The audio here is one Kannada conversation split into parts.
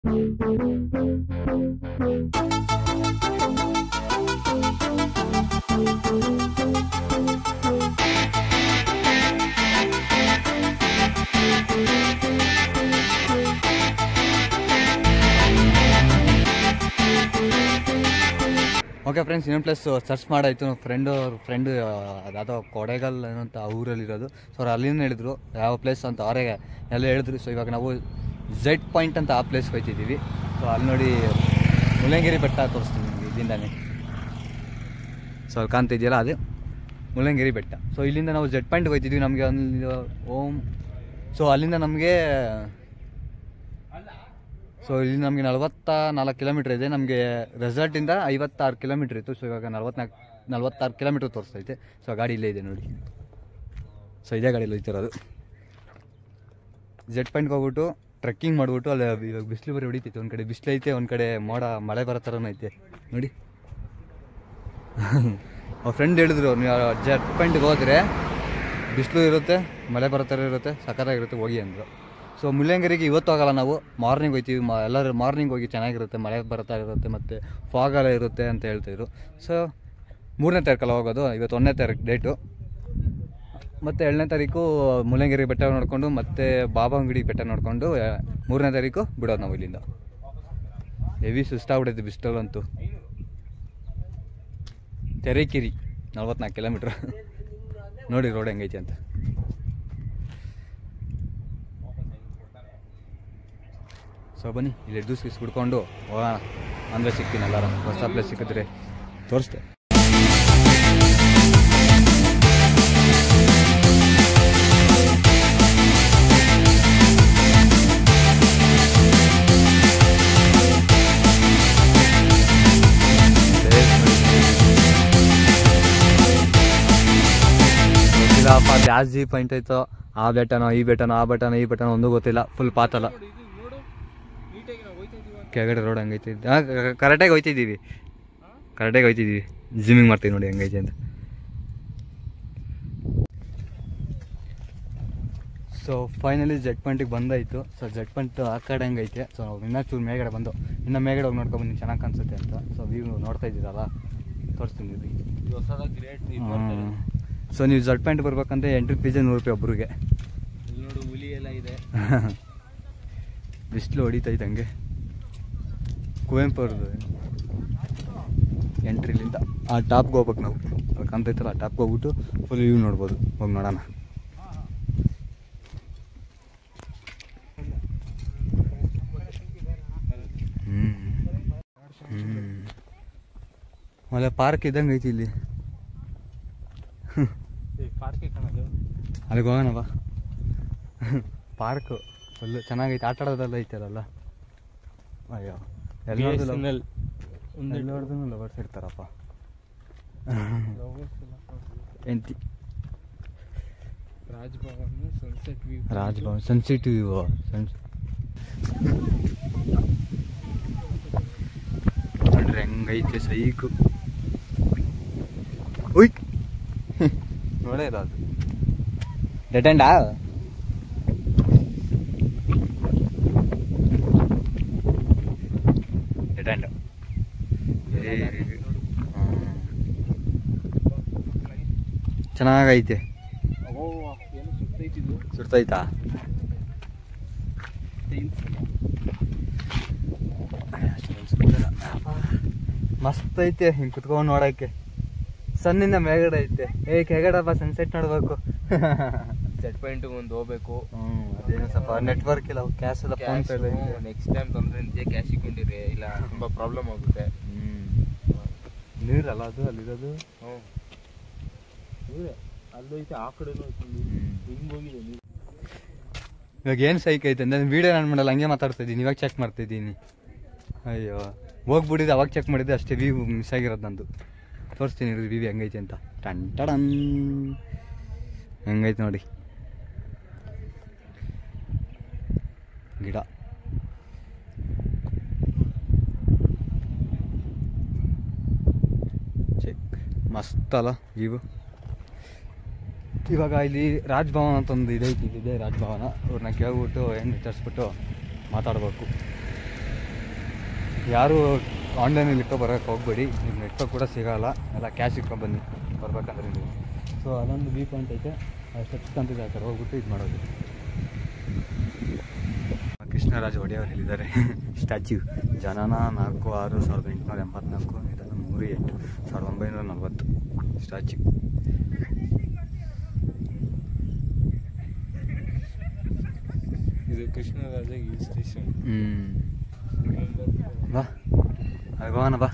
ಓಕೆ ಫ್ರೆಂಡ್ಸ್ ಇನ್ನೊಂದು ಪ್ಲೇಸ್ ಸರ್ಚ್ ಮಾಡಾಯಿತು ಫ್ರೆಂಡು ಫ್ರೆಂಡ್ ಅದಾದೋ ಕೊಡೆಗಲ್ ಏನೋ ಅಂತ ಆ ಊರಲ್ಲಿರೋದು ಸೊ ಅವ್ರು ಅಲ್ಲಿಂದ ಹೇಳಿದ್ರು ಯಾವ ಪ್ಲೇಸ್ ಅಂತ ಅವರೇ ಎಲ್ಲ ಹೇಳಿದ್ರು ಸೊ ಇವಾಗ ನಾವು ಝೆಡ್ ಪಾಯಿಂಟ್ ಅಂತ ಆ ಪ್ಲೇಸ್ಗೆ ಹೋಗ್ತಿದ್ದೀವಿ ಸೊ ಅಲ್ಲಿ ನೋಡಿ ಮುಳ್ಳಂಗಿರಿ ಬೆಟ್ಟ ತೋರಿಸ್ತೀನಿ ನಿಮಗೆ ಇಲ್ಲಿಂದಾನೆ ಸೊ ಅಲ್ಲಿ ಕಾಣ್ತಿದೆಯಲ್ಲ ಅದೇ ಮುಳ್ಳಂಗಿರಿ ಬೆಟ್ಟ ಸೊ ಇಲ್ಲಿಂದ ನಾವು ಝೆಡ್ ಪಾಯಿಂಟ್ಗೆ ಹೋಗ್ತಿದ್ವಿ ನಮಗೆ ಒಂದು ಓಮ್ ಸೊ ಅಲ್ಲಿಂದ ನಮಗೆ ಸೊ ಇಲ್ಲಿ ನಮಗೆ ನಲವತ್ತ ನಾಲ್ಕು ಕಿಲೋಮೀಟ್ರ್ ಇದೆ ನಮಗೆ ರೆಸಾರ್ಟಿಂದ ಐವತ್ತಾರು ಕಿಲೋಮೀಟ್ರ್ ಇತ್ತು ಸೊ ಇವಾಗ ನಲ್ವತ್ನಾಲ್ಕು ನಲ್ವತ್ತಾರು ಕಿಲೋಮೀಟ್ರ್ ತೋರಿಸ್ತೈತೆ ಸೊ ಗಾಡಿ ಇಲ್ಲೇ ಇದೆ ನೋಡಿ ಸೊ ಇದೇ ಗಾಡಿಯಲ್ಲಿ ಹೋಗ್ತಿರೋದು ಜೆಟ್ ಪಾಯಿಂಟ್ಗೆ ಹೋಗ್ಬಿಟ್ಟು ಟ್ರೆಕ್ಕಿಂಗ್ ಮಾಡಿಬಿಟ್ಟು ಅಲ್ಲಿ ಇವಾಗ ಬಿಸಿಲು ಬರೀ ಹೊಡಿತೈತೆ ಒಂದು ಕಡೆ ಬಿಸಿಲು ಐತೆ ಒಂದು ಕಡೆ ಮೋಡ ಮಳೆ ಬರೋ ಥರನೂ ಐತೆ ನೋಡಿ ಅವ್ರ ಫ್ರೆಂಡ್ ಹೇಳಿದ್ರು ನೀವು ಜೆಟ್ ಪಾಯಿಂಟ್ಗೆ ಹೋದರೆ ಬಿಸಿಲು ಇರುತ್ತೆ ಮಳೆ ಬರೋ ಥರ ಇರುತ್ತೆ ಸಖತ್ತಾಗಿರುತ್ತೆ ಹೋಗಿ ಅಂದರು ಸೊ ಮುಳ್ಳಂಗಿರಿಗೆ ಇವತ್ತು ಹೋಗಲ್ಲ ನಾವು ಮಾರ್ನಿಂಗ್ ಹೋಗ್ತೀವಿ ಮ ಎಲ್ಲರೂ ಮಾರ್ನಿಂಗ್ ಹೋಗಿ ಚೆನ್ನಾಗಿರುತ್ತೆ ಮಳೆ ಬರ್ತಾ ಇರುತ್ತೆ ಮತ್ತು ಫಾಗ್ ಎಲ್ಲ ಇರುತ್ತೆ ಅಂತ ಹೇಳ್ತಿದ್ರು ಸೊ ಮೂರನೇ ತಾರೀಕಲ್ಲ ಹೋಗೋದು ಇವತ್ತು ಒಂದನೇ ತಾರೀಕು ಡೇಟು ಮತ್ತು ಏಳನೇ ತಾರೀಕು ಮುಳ್ಳಂಗಿರಿ ಬೆಟ್ಟ ನೋಡಿಕೊಂಡು ಮತ್ತು ಬಾಬಾಂಗಡಿ ಬೆಟ್ಟ ನೋಡಿಕೊಂಡು ಮೂರನೇ ತಾರೀಕು ಬಿಡೋದು ನಾವು ಇಲ್ಲಿಂದ ಹೆವಿ ಸುಸ್ತಾಗ್ಬಿಡೈತೆ ಬಿಸಿಲಲ್ಲಂತೂ ತೆರೆಕಿರಿ ನಲ್ವತ್ನಾಲ್ಕು ಕಿಲೋಮೀಟ್ರ್ ನೋಡಿ ರೋಡ್ ಹೆಂಗೈತೆ ಅಂತ ಸೊ ಬನ್ನಿ ಇಲ್ಲಿ ಜ್ಯೂಸ್ ಗೀಸ್ ಕುಡ್ಕೊಂಡು ಹೋಗೋಣ ಅಂದರೆ ಸಿಗ್ತೀನಿ ಎಲ್ಲಾರ ಹೊಸ ಪ್ಲೇಸ್ ಸಿಕ್ಕಿದ್ರೆ ತೋರಿಸ್ತೆ ಗೊತ್ತಿಲ್ಲಪ್ಪ ಜಾಸ್ತಿ ಪಾಯಿಂಟ್ ಆಯ್ತು ಆ ಬೆಟ್ಟನೋ ಈ ಬೆಟ್ಟನೋ ಆ ಬೆಟ್ಟನೋ ಈ ಬೆಟ್ಟನೋ ಒಂದು ಗೊತ್ತಿಲ್ಲ ಫುಲ್ ಪಾತಲ್ಲ ಕೆಳಗಡೆ ರೋಡ್ ಹಂಗೈತಿ ಹಾಂ ಕರೆಕ್ಟಾಗಿ ಹೋಯ್ತಿದ್ದೀವಿ ಕರೆಕ್ಟಾಗಿ ಹೋಯ್ತಿದ್ದೀವಿ ಜಿಮ್ಮಿಂಗ್ ಮಾಡ್ತೀವಿ ನೋಡಿ ಹಂಗೈತೆ ಅಂತ ಸೊ ಫೈನಲಿ ಜೆಟ್ ಪಾಯಿಂಟಿಗೆ ಬಂದಾಯಿತು ಸೊ ಜೆಟ್ ಪಾಯಿಂಟ್ ಆ ಕಡೆ ಹಂಗೈತೆ ಸೊ ನಾವು ಇನ್ನೂ ಚೂರು ಮೇಲ್ಗಡೆ ಬಂದು ಇನ್ನು ಮೇಲ್ಗಡೆ ಹೋಗಿ ನೋಡ್ಕೊಬಂದು ಚೆನ್ನಾಗಿ ಕಾಣಿಸುತ್ತೆ ಅಂತ ಸೊ ವ್ಯೂ ನೋಡ್ತಾ ಇದ್ದೀರಲ್ಲ ತೋರಿಸ್ತೀನಿ ಇಲ್ಲಿ ಗ್ರೇಟ್ ಸೊ ನೀವು ಜೆಟ್ ಪಾಯಿಂಟ್ ಬರ್ಬೇಕಂದ್ರೆ ಎಂಟ್ರಿ ಫೀಸ್ ನೂರು ರೂಪಾಯಿ ಒಬ್ರಿಗೆ ಇಲ್ಲಿ ನೋಡು ಹುಲಿ ಎಲ್ಲ ಇದೆ ಬಿಸಿಲು ಹೊಡಿತೈತೆ ಹಂಗೆ ಕುವೆಂಪು ಅವ್ರದ್ದು ಎಂಟ್ರಿಲಿಂದ ಆ ಟಾಪ್ಗೆ ಹೋಗ್ಬೇಕು ನಾವು ಅಲ್ಲಿ ಕಾಣ್ತೈತಲ್ಲ ಆ ಟಾಪ್ಗೆ ಹೋಗ್ಬಿಟ್ಟು ಫುಲ್ ವ್ಯೂ ನೋಡ್ಬೋದು ಹೋಗಿ ನೋಡೋಣ ಹ್ಞೂ ಹ್ಞೂ ಆಮೇಲೆ ಪಾರ್ಕ್ ಇದ್ದಂಗೆ ಐತಿ ಇಲ್ಲಿ ಪಾರ್ಕೆ ಕಾಣೋದು ಅಲ್ಲಿಗೆ ಹೋಗೋಣ ಬಾ ಪಾರ್ಕು ಫುಲ್ಲು ಚೆನ್ನಾಗೈತೆ ಆಟ ಆಡೋದೆಲ್ಲ ಐತಲ್ಲ ಅಯ್ಯೋ BSNL. ಒಂದು ಎಲ್ಲೋಡ್ದು ಲವರ್ಸ್ ಇರ್ತಾರಪ್ಪ ಎಂತಿ Raj Bhavan sunset view Raj Bhavan sensitive suns ನೋಡ್ರಿ ಹೆಂಗೈತೆ ಸೈಕು ಉಯ್ ನೋಡೇ ಇಲ್ಲ ಅದು ಡೆಟ್ ಎಂಡಾ ಡೆಟ್ ಎಂಡ್ ಚೆನ್ನಾಗೈತೆ ಓ ಏನು ಸುತ್ತೈತಿದ್ದು ಸುಡ್ತೈತಾ ಮಸ್ತ್ ಐತೆ ಹಿಂಗೆ ಕುತ್ಕೊಂಡು ನೋಡಕ್ಕೆ ಸನ್ನಿಂದ ಮೇಲ್ಗಡೆ ಐತೆ ಏ ಕೆಳಗಡೆ ಸನ್ಸೆಟ್ ನೋಡ್ಬೇಕು ಸೆಟ್ ಪಾಯಿಂಟ್ ಒಂದು ಹೋಗ್ಬೇಕು ಹ್ಮ್ ಅದೇನೋ ಸ್ವಲ್ಪ ನೆಟ್ವರ್ಕ್ ಇಲ್ಲ ಕ್ಯಾಶ್ ಎಲ್ಲ ಫೋನ್ ಪೇ ಎಲ್ಲ ಐತೆ ನೆಕ್ಸ್ಟ್ ಟೈಮ್ ತೊಂದ್ರೆ ನಿಜ ಕ್ಯಾಶ್ ಇಟ್ಕೊಂಡಿರಿ ಇಲ್ಲ ತುಂಬಾ ಪ್ರಾಬ್ಲಮ್ ಆಗುತ್ತೆ ಹ್ಮ್ ನೀರಲ್ಲ ಅದು ಅಲ್ಲಿರೋದು ಹ್ಞೂ ಅಲ್ಲೈತೆ ಆ ಕಡೆನೂ ಐತೆ ಹಿಂಗ್ ಹೋಗಿದೆ ನೀರು ಇವಾಗ ಏನು ಸೈಕ್ ಐತೆ ಅಂದ್ರೆ ವೀಡಿಯೋ ನಾನು ಮಾಡಲ್ಲ ಹಂಗೆ ಮಾತಾಡ್ತಾ ಇದ್ದೀನಿ ಇವಾಗ ಚೆಕ್ ಮಾಡ್ತಾ ಇದ್ದೀನಿ ಅಯ್ಯೋ ಹೋಗ್ಬಿಟ್ಟಿದ್ದೆ ಅವಾಗ ಚೆಕ್ ಮಾಡಿದ್ದೆ ಅಷ್ಟೇ ವ್ಯೂ ಮಿಸ್ ಆಗಿರೋದು ನಂದು ತೋರಿಸ್ತೀನಿ ಇರೋದು ವ್ಯೂ ಹೆಂಗೈತೆ ಅಂತ ಟನ್ ಟಡನ್ ಹೆಂಗೈತೆ ನೋಡಿ ಗಿಡ ಚೆಕ್ ಮಸ್ತ್ ಅಲ್ಲ ವ್ಯೂ ಇವಾಗ ಇಲ್ಲಿ ರಾಜ್ಭವನ್ ಅಂತ ಒಂದು ಇದೈತಿ ಇದೆ ರಾಜ್ಭವನ ಅವ್ರನ್ನ ಕೇಳ್ಬಿಟ್ಟು ಏನು ವಿಚಾರಿಸ್ಬಿಟ್ಟು ಮಾತಾಡ್ಬೇಕು ಯಾರು ಆನ್ಲೈನಲ್ಲಿ ಇಟ್ಕೊ ಬರೋಕ್ಕೆ ಹೋಗ್ಬೇಡಿ ನಿಮ್ಗೆ ಇಟ್ಕೊ ಕೂಡ ಸಿಗೋಲ್ಲ ಎಲ್ಲ ಕ್ಯಾಶ್ ಇಟ್ಕೊಂಡು ಬನ್ನಿ ಬರ್ಬೇಕಂದ್ರೆ ನೀವು ಸೊ ಅದೊಂದು ವ್ಯೂ ಪಾಯಿಂಟ್ ಐತೆ ಸ್ಟೆಪ್ಸ್ ಕಂತಿದೆ ಆ ಕಡೆ ಹೋಗ್ಬಿಟ್ಟು ಇದು ಮಾಡೋದು ಕೃಷ್ಣರಾಜ ಒಡೆಯವರು ಹೇಳಿದ್ದಾರೆ ಸ್ಟ್ಯಾಚ್ಯೂ ಜನನ ನಾಲ್ಕು ಆರು ಸಾವಿರದ ಎಂಟುನೂರ ಎಂಬತ್ನಾಲ್ಕು ಇದನ್ನು ಮೂರು ಎಂಟು ಸಾವಿರದ ಒಂಬೈನೂರ ನಲ್ವತ್ತು ಸ್ಟ್ಯಾಚ್ಯೂ ಇದು ಕೃಷ್ಣರಾಜ ಹಿಲ್ ಸ್ಟೇಷನ್ ಹ್ಞೂ ಬಾ ಅಲ್ಲಿಗೆ ಹೋಗೋಣ ಬಾ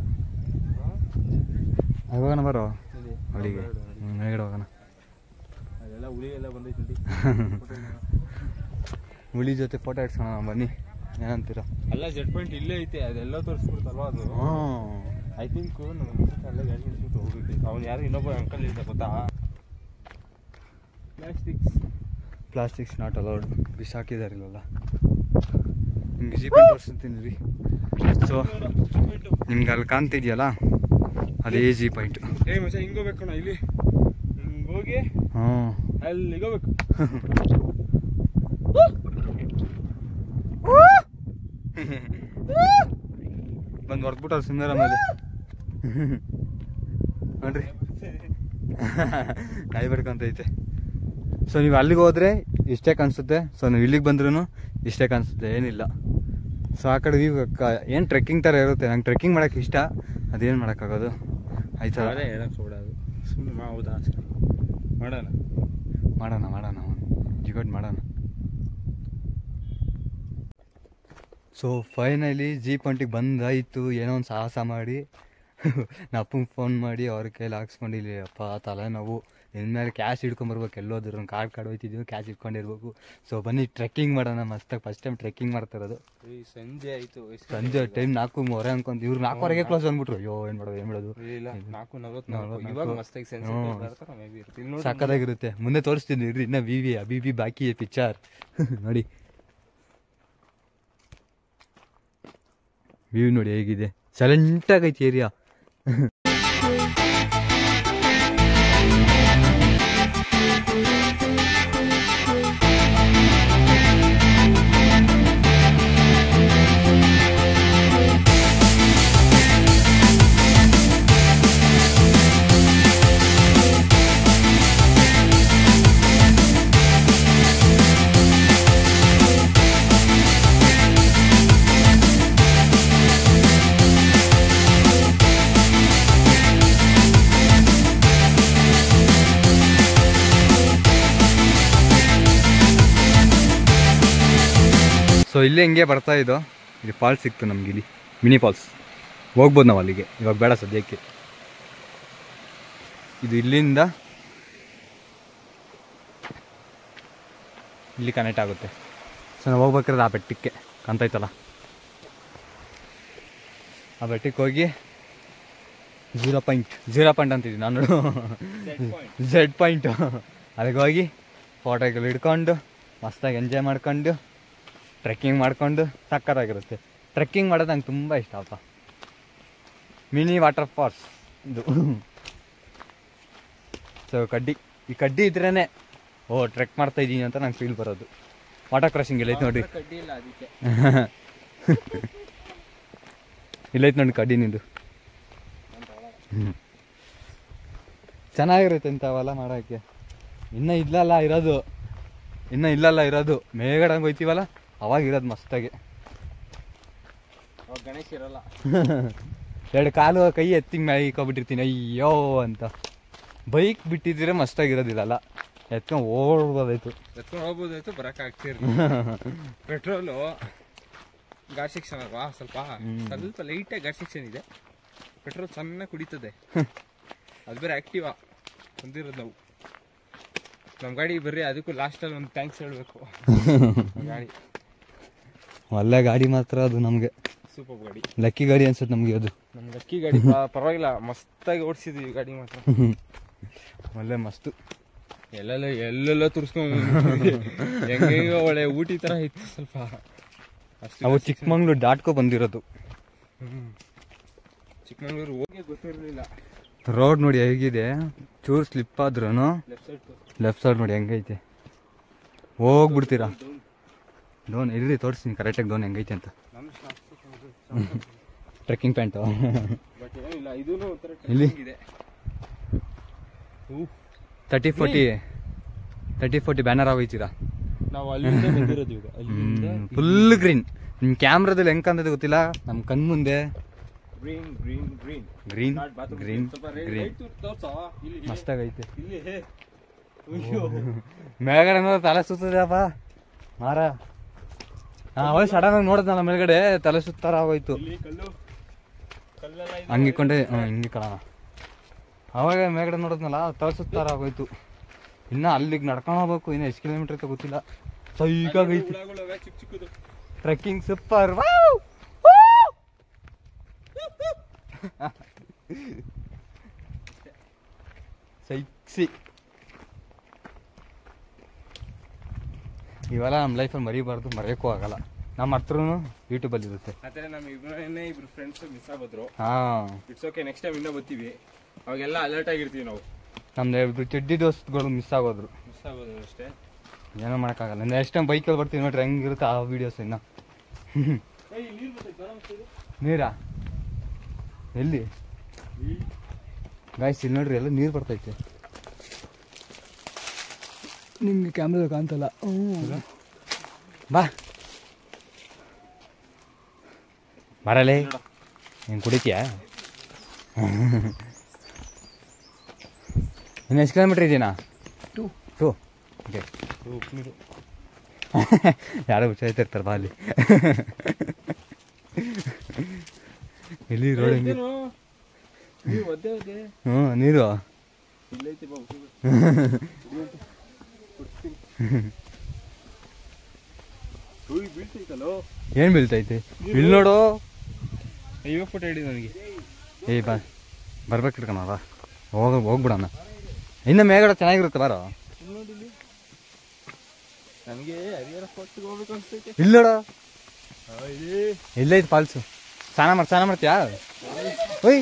ಅಲ್ಲಿಗೆ ಹೋಗೋಣ ಬರೋ ಅಲ್ಲಿಗೆ ಹ್ಞೂ ಮೇಲ್ಗಡೆ ಹೋಗೋಣ ಅದೆಲ್ಲ ಹುಲಿ ಎಲ್ಲ ಬಂದೈತಿ ಹುಲಿ ಜೊತೆ ಫೋಟೋ ಇಡ್ಸೋಣ ಬನ್ನಿ ಏನಂತೀರ ಅಲ್ಲ ಜೆಟ್ ಪಾಯಿಂಟ್ ಇಲ್ಲೇ ಐತೆ ಅದೆಲ್ಲ ತೋರಿಸ್ಬಿಡ್ತಲ್ವಾ ಅದು ಹಾಂ ಐ ಥಿಂಕ್ ನಮ್ಮ ಅಲ್ಲೇ ಗಾಡಿ ಹಿಡ್ಸ್ಬಿಟ್ಟು ಹೋಗ್ಬಿಟ್ಟು ಅವ್ನು ಯಾರು ಇನ್ನೊಬ್ಬ ಅಂಕಲ್ ಇದ್ದ ಗೊತ್ತಾ ಪ್ಲಾಸ್ಟಿಕ್ಸ್ ಪ್ಲಾಸ್ಟಿಕ್ಸ್ ನಾಟ್ ಅಲೌಡ್ ಬಿಸಾಕಿದ್ದಾರೆ ಇಲ್ಲೆಲ್ಲ ನಿಮ್ಗೆ ಜೀಪ್ ತೋರಿಸ್ತೀನಿ ರೀ ಸೊ ನಿಮ್ಗೆ ಅಲ್ಲಿ ಕಾಣ್ತಿದ್ಯಲ್ಲ ಅದೇ ಜಿ ಪಾಯಿಂಟ್ ಏ ಮಚ್ಚ ಹಿಂಗ್ ಹೋಗ್ಬೇಕು ಕಣ ಇಲ್ಲಿ ಹಿಂಗ್ ಹೋಗಿ ಹಾಂ ಅಲ್ಲಿಗೆ ಹೋಗ್ಬೇಕು ಬಂದು ಹೊಡೆದ್ಬಿಟ್ಟವ್ರು ಸುಂದರ ಮೇಲೆ ನೋಡ್ರಿ ನಾಯಿ ಬಡ್ಕೊಂತೈತೆ ಸೊ ನೀವು ಅಲ್ಲಿಗೆ ಹೋದ್ರೆ ಇಷ್ಟೇ ಕಾಣಿಸುತ್ತೆ ಸೊ ನೀವು ಇಲ್ಲಿಗೆ ಬಂದ್ರೂ ಇಷ್ಟೇ ಕಾಣಿಸುತ್ತೆ ಏನಿಲ್ಲ ಸೊ ಆ ಕಡೆ ವ್ಯೂ ಏನು ಟ್ರೆಕ್ಕಿಂಗ್ ಥರ ಇರುತ್ತೆ ನಂಗೆ ಟ್ರೆಕ್ಕಿಂಗ್ ಮಾಡೋಕ್ಕೆ ಇಷ್ಟ ಅದೇನು ಮಾಡೋಕ್ಕಾಗೋದು ಆಯ್ತಲ್ಲ ಅದೇ ಹೇಳಕ್ ಹೋಗ್ಬಿಡೋದು ಸುಮ್ಮನೆ ಮಾ ಹೌದಾ ಸರಿ ಮಾಡೋಣ ಮಾಡೋಣ ಮಾಡೋಣ ಜಿಗೋಡ್ ಮಾಡೋಣ ಸೊ ಫೈನಲಿ ಜಿ ಪಾಯಿಂಟಿಗೆ ಬಂದಾಯಿತು ಏನೋ ಒಂದು ಸಾಹಸ ಮಾಡಿ ನಪ್ಪಂಗೆ ಫೋನ್ ಮಾಡಿ ಅವ್ರ ಕೈಲಿ ಹಾಕ್ಸ್ಕೊಂಡು ಇಲ್ಲಿ ಅಪ್ಪ ತಲೆನೋವು ಇನ್ಮೇಲೆ ಕ್ಯಾಶ್ ಹಿಡ್ಕೊಂಬರ್ಬೇಕು ಎಲ್ಲೋದ್ರು ಕಾರ್ಡ್ ಕಾರ್ಡ್ ಹೋಯ್ತಿದ್ವಿ ಕ್ಯಾಶ್ ಇಟ್ಕೊಂಡಿರ್ಬೇಕು ಸೊ ಬನ್ನಿ ಟ್ರೆಕ್ಕಿಂಗ್ ಮಾಡೋಣ ಮಸ್ತಾಗಿ ಫಸ್ಟ್ ಟೈಮ್ ಟ್ರೆಕ್ಕಿಂಗ್ ಮಾಡ್ತಾ ಇರೋದು ಈ ಸಂಜೆ ಆಯ್ತು ಎಷ್ಟು ಸಂಜೆ ಟೈಮ್ ನಾಲ್ಕು ಮೂವರೆ ಅನ್ಕೊಂತ ಇವ್ರು ನಾಲ್ಕುವರೆಗೆ ಕ್ಲೋಸ್ ಅಂದ್ಬಿಟ್ರು ಅಯ್ಯೋ ಏನು ಮಾಡೋದು ಏನು ಮಾಡೋದು ಇಲ್ಲ ನಾಲ್ಕು ನಲ್ವತ್ತು ನಲ್ವತ್ತು ಇವಾಗ ನಾಲ್ಕು. ಮಸ್ತಾಗಿ ಹ್ಮ್. ಸೆನ್ಸಿಟಿವ್ ಬರ್ತಾರೆ ಮೇ ಬಿ ಇರುತ್ತೆ ಇಲ್ಲಿ ನೋಡಿ ಸಕ್ಕತ್ತಾಗಿರುತ್ತೆ ಮುಂದೆ ತೋರಿಸ್ತೀನಿ ಇರ್ರಿ ಇನ್ನ ವಿ ವಿ ಬಿ ಬಿ ಬಾಕಿ ಪಿಕ್ಚರ್ ನೋಡಿ ವ್ಯೂ ನೋಡಿ ಹೇಗಿದೆ ಸೈಲೆಂಟ್ ಆಗೈತಿ ಏರಿಯಾ ಸೊ ಇಲ್ಲಿ ಹಿಂಗೆ ಬರ್ತಾ ಇದ್ದೋ ಇಲ್ಲಿ ಫಾಲ್ಸ್ ಸಿಕ್ತು ನಮ್ಗೆ ಇಲ್ಲಿ ಮಿನಿ ಫಾಲ್ಸ್ ಹೋಗ್ಬೋದು ನಾವು ಅಲ್ಲಿಗೆ ಇವಾಗ ಬೇಡ ಸದ್ಯಕ್ಕೆ ಇದು ಇಲ್ಲಿಂದ ಇಲ್ಲಿ ಕನೆಕ್ಟ್ ಆಗುತ್ತೆ ಸೊ ನಾವು ಹೋಗ್ಬೇಕಾದ್ರೆ ಆ ಬೆಟ್ಟಕ್ಕೆ ಕಾಣ್ತೈತಲ್ಲ ಆ ಬೆಟ್ಟಕ್ಕೆ ಹೋಗಿ ಝೀರೋ ಪಾಯಿಂಟ್ ಝೀರೋ ಪಾಯಿಂಟ್ ಅಂತಿದ್ದೀನಿ ನಾನು ಝೆಡ್ ಪಾಯಿಂಟ್ ಅಲ್ಲಿಗೆ ಹೋಗಿ ಫೋಟೋಗಳು ಹಿಡ್ಕೊಂಡು ಮಸ್ತಾಗಿ ಎಂಜಾಯ್ ಮಾಡ್ಕೊಂಡು ಟ್ರೆಕ್ಕಿಂಗ್ ಮಾಡ್ಕೊಂಡು ಸಕ್ಕತ್ತಾಗಿರುತ್ತೆ ಟ್ರೆಕ್ಕಿಂಗ್ ಮಾಡೋದು ನಂಗೆ ತುಂಬ ಇಷ್ಟ ಅಪ್ಪ ಮಿನಿ ವಾಟರ್ ಫಾಲ್ಸ್ ಇದು ಸೊ ಕಡ್ಡಿ ಈ ಕಡ್ಡಿ ಇದ್ರೇ ಓ ಟ್ರೆಕ್ ಮಾಡ್ತಾ ಇದ್ದೀನಿ ಅಂತ ನಂಗೆ ಫೀಲ್ ಬರೋದು ವಾಟರ್ ಕ್ರಾಸಿಂಗ್ ಎಲ್ಲೈತೆ ನೋಡ್ರಿ ಕಡ್ಡಿ ಇಲ್ಲ ಅದಕ್ಕೆ ಇಲ್ಲೈತೆ ನೋಡಿ ಕಡ್ಡಿ ನಿಂದು ಹ್ಮ್. ಚೆನ್ನಾಗಿರುತ್ತೆ ಇಂಥವೆಲ್ಲ ಮಾಡೋಕ್ಕೆ ಇನ್ನೂ ಇಲ್ಲಲ್ಲ ಇರೋದು ಇನ್ನೂ ಇಲ್ಲಲ್ಲ ಇರೋದು ಮೇಗಡೆ ಹೋಯ್ತೀವಲ್ಲ ಅವಾಗ ಇರೋದು ಮಸ್ತಾಗಿ ಅವಾಗ ಗಣೇಶ್ ಇರಲ್ಲ ಎರಡು ಕಾಲು ಕೈ ಎತ್ತಿ ಮ್ಯಾಗ ಇಕ್ಕೊಬಿಟ್ಟಿರ್ತೀನಿ ಅಯ್ಯೋ ಅಂತ ಬೈಕ್ ಬಿಟ್ಟಿದ್ರೆ ಮಸ್ತಾಗಿರೋದಿಲ್ಲಲ್ಲ ಎತ್ಕೊಂಡು ಓಡ್ಬೋದಾಯ್ತು ಎತ್ಕೊಂಡು ಹೋಗ್ಬೋದಾಯ್ತು ಬರಕ್ ಆಗ್ತಿರ್ ಪೆಟ್ರೋಲು ಗಾಡ್ ಸೆಕ್ಷನ್ ಅಲ್ವಾ ಸ್ವಲ್ಪ ಹ್ಮ್. ಸ್ವಲ್ಪ ಲೈಟಾಗಿ ಗಾಡ್ ಸೆಕ್ಷನ್ ಇದೆ ಪೆಟ್ರೋಲ್ ಚೆನ್ನಾಗಿ ಕುಡಿತದೆ ಅದು ಬೇರೆ ಆಕ್ಟಿವಾ ಹೊಂದಿರೋದು ನಾವು ನಮ್ಮ ಗಾಡಿ ಬರ್ರಿ ಅದಕ್ಕೂ ಲಾಸ್ಟಲ್ಲಿ ಒಂದು ಥ್ಯಾಂಕ್ಸ್ ಹೇಳಬೇಕು ಗಾಡಿ ಒಳ್ಳೆ ಗಾಡಿ ಮಾತ್ರ ಅದು ನಮಗೆ ಸೂಪರ್ ಗಾಡಿ ಲಕ್ಕಿ ಗಾಡಿ ಅನ್ಸುತ್ತೆ ನಮಗೆ ಅದು ನಮ್ಗೆ ಅಕ್ಕಿ ಗಾಡಿ ಪ- ಪರವಾಗಿಲ್ಲ ಮಸ್ತಾಗಿ ಓಡಿಸಿದ್ವಿ ಈ ಗಾಡಿ ಮಾತ್ರ ಒಳ್ಳೆ ಮಸ್ತು ಎಲ್ಲೆಲ್ಲ ಎಲ್ಲೆಲ್ಲ ತುರ್ಸ್ಕೊಂಡ್ ಹೆಂಗ ಒಳ್ಳೆ ಊಟಿ ತರ ಇತ್ತು ಸ್ವಲ್ಪ ಅಷ್ಟು ಅವು ಗಾಡ್ section. ಚಿಕ್ಕಮಂಗ್ಳೂರು ದಾಟ್ಕೊ ಬಂದಿರೋದು ಹ್ಮ್. ಚಿಕ್ಕಮಂಗ್ಳೂರು ಹೋಗಿ ಗೊತ್ತಿರಲಿಲ್ಲ ರೋಡ್ ನೋಡಿ ಹೇಗಿದೆ ಚೂರು ಸ್ಲಿಪ್ ಆದ್ರೂ ಲೆಫ್ಟ್ ಸೈಡ್ ಲೆಫ್ಟ್ ಸೈಡ್ ನೋಡಿ ಹೆಂಗೈತೆ ಹೋಗ್ಬಿಡ್ತೀರಾ ಡೋನ್ ಇರ್ರಿ ತೋರಿಸ್ತೀನಿ ಕರೆಕ್ಟಾಗಿ ಡೋನ್ ಹೆಂಗೈತೆ ಅಂತ ನಮ್ದು ಟ್ರೆಕ್ಕಿಂಗ್ ಪ್ಯಾಂಟು ಬಟ್ ಏನಿಲ್ಲ ಇದೂ ಒಂಥರ ಇಲ್ಲಿ? trekking ಇದೆ thirty forty thirty forty banner ಆಗೋಯ್ತೀರಾ ನಾವು ಅಲ್ಲಿಂದ ಬಂದಿರೋದು ಈಗ ಅಲ್ಲಿಂದ ಫುಲ್ ಗ್ರೀನ್ ನಿಮ್ಮ ಕ್ಯಾಮ್ರಾದಲ್ಲಿ ಹೆಂಗ್ ಕಾಣ್ತದೆ ಗೊತ್ತಿಲ್ಲ ನಮ್ಮ ಕಣ್ ಮುಂದೆ green green green green green green ತೋರ್ಸೋ ಇಲ್ಲಿ ಇಲ್ಲಿ. ಮಸ್ತಾಗೈತೆ ಇಲ್ಲಿ ಹೇ. ಅಯ್ಯೋ. ಮೇಲ್ಗಡೆ ನೋಡಿದ್ರೆ ತಲೆ ಸುತ್ತದಪ್ಪ ಮಾರ ಹಾ ಅವಾಗ ಸಡನ್ ಆಗಿ ನೋಡಿದ್ನಲ್ಲ ಮೇಲ್ಗಡೆ ತಲೆ ಸುತ್ತಾರ ಆಗೋಯ್ತು ಇಲ್ಲಿ ಕಲ್ಲು ಕಲ್ಲೆಲ್ಲ ಇದೆ. ಹಂಗಿಕೊಂಡೆ ಹ್ಮ್ ಹಿಂಗೆ ಕಣ ಅವಾಗ ಮೇಲ್ಗಡೆ ನೋಡಿದ್ನಲ್ಲ ತಲೆ ಸುತ್ತಾರ ಆಗೋಯ್ತು ಇನ್ನ ಅಲ್ಲಿಗೆ ನಡ್ಕೊಂಡು ಹೋಗ್ಬೇಕು ಇನ್ನು ಎಷ್ಟು ಕಿಲೋಮೀಟರ್ ಐತೆ ಗೊತ್ತಿಲ್ಲ ಸೈಕಾಗೈತಿ ಹುಳಗಳವೆ ಚಿಕ್ಕ ಚಿಕ್ಕದು ಟ್ರೆಕ್ಕಿಂಗ್ ಸೂಪರ್ ಸೈಕ್ಸಿ ಇವೆಲ್ಲ ನಮ್ಮ ಲೈಫಲ್ಲಿ ಮರಿಬಾರ್ದು ಮರೆಯೋಕ್ಕೂ ಆಗಲ್ಲ ನಮ್ಮ ಹತ್ರನು ಯೂಟ್ಯೂಬಲ್ಲಿ ಇರುತ್ತೆ ಆತರ ನಮ್ಮ ಇಬ್ಬರನ್ನೇ ಇಬ್ರು ಫ್ರೆಂಡ್ಸ್ ಮಿಸ್ ಆಗೋದ್ರು ಹಾಂ ಇಟ್ಸ್ ಓಕೆ ನೆಕ್ಸ್ಟ್ ಟೈಮ್ ಇನ್ನೂ ಬರ್ತೀವಿ ಅವಾಗೆಲ್ಲ ಅಲರ್ಟ್ ಆಗಿರ್ತೀವಿ ನಾವು ನಮ್ದು ಇಬ್ರು ಚಡ್ಡಿ ದೋಸ್ತಗಳು ಮಿಸ್ ಆಗೋದ್ರು ಮಿಸ್ ಆಗೋದು ಅಷ್ಟೇ ಏನೋ ಮಾಡೋಕ್ಕಾಗಲ್ಲ ನೆಕ್ಸ್ಟ್ ಟೈಮ್ ಬೈಕಲ್ಲಿ ಬರ್ತೀವಿ ನೋಡ್ರಿ ಹೆಂಗಿರುತ್ತೆ ಆ ವೀಡಿಯೋಸ್ ಇನ್ನು ಏಯ್ ನೀರು ಬರ್ತೈತೆ ಬರೋ ಒಂಚೂರು. ನೀರಾ ಎಲ್ಲಿ ಗಾಯ್ಸ್ ಇಲ್ಲಿ ನೋಡ್ರಿ ಎಲ್ಲ ನೀರು ಬರ್ತೈತೆ ನಿಮ್ಗೆ ಕ್ಯಾಮ್ರಾ ಕಾಣ್ತಲ್ಲ ಬಾ ಬರಲೇ ನೋಡು. ನೀನು ಕುಡಿತೀಯಾ ಇನ್ನು ಎಷ್ಟು ಕಿಲೋಮೀಟ್ರ್ ಇದೆಯಾ ಟು ಟು ಓಕೆ ಓ, ನೀರು. ಯಾರೋ ಹುಚ್ಚಾಯ್ತಿರ್ತಾರೆ ಬಾ ಅಲ್ಲಿ ಇಲ್ಲಿ ರೋಡ್ ಹೆಂಗೆ ಇದೇನು? ನೀರು ಒದ್ದೆ ಒದ್ದೆ ಹ್ಞೂ ನೀರು ಇಲ್ಲೈತೆ ಬಾ ಹುಡುಗ. ಕುಡಿಯಂತೆ. ಕುಡ್ಸ್ತೀನಿ. ಉಯ್, ಬೀಳ್ತೈತಲ್ಲೋ ಏನು ಬೀಳ್ತೈತೆ ಇಲ್ಲಿ ನೋಡು ಅಯ್ಯೋ ಫೋಟೋ ಹಿಡಿ ನನಗೆ ಏಯ್ ಬಾ ಬರ್ಬೇಕು ಇಟ್ಕೊಣ ಬಾ ಹೋಗ ಹೋಗ್ಬಿಡಣ ಇನ್ನು ಮೇಗಡೆ ಚೆನ್ನಾಗಿರುತ್ತೆ ಬಾರೋ ನೋಡಿಲ್ಲಿ ನನಗೆ ಹರಿಹರ ಫೋರ್ಟ್ಗೆ ಹೋಗ್ಬೇಕು ಅನ್ಸ್ತೈತೆ ಇಲ್ಲಿ ನೋಡು ಅಯ್ಯೇ ಎಲ್ಲೈತೆ ಫಾಲ್ಸು ಸ್ನಾನ ಮಾಡಿ ಸ್ನಾನ ಮಾಡ್ತೀಯಾ ಓಯ್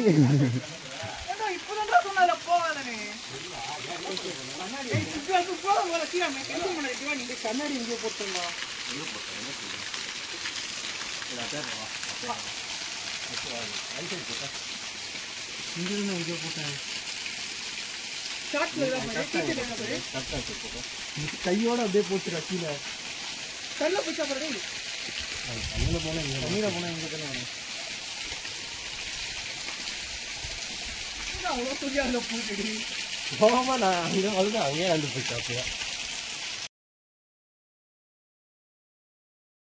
கையோட அப்படியே போச்சுடா கீழே போமா நான் அங்கே அதுதான் அங்கேயே வந்து போயிட்டேன் அப்படியே